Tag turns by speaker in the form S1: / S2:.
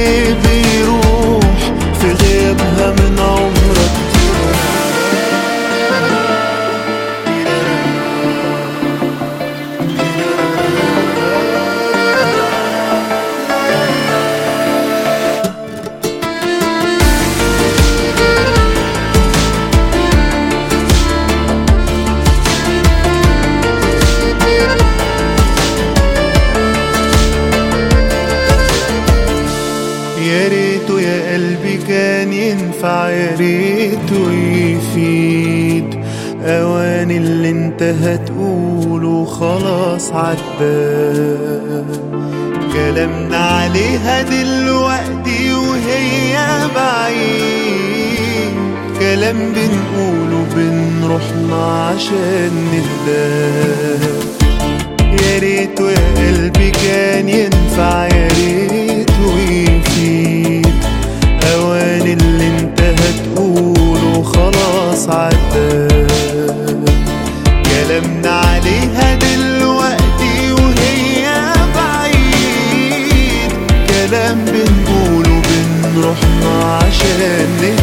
S1: اللي بيروح في غيابها من عمرك يا ريته يا قلبي كان ينفع يا ريته يفيد اوان اللي انت هتقوله خلاص عدى كلامنا عليها دلوقتي وهي بعيد كلام بنقوله بنروحنا عشان نهدى يا ريته يا قلبي كان ينفع يا ريته يفيد اوان اللي انت هتقوله خلاص عدى كلامنا عليها دلوقتي وهي بعيد كلام بنقوله بنروحنا عشان نهدى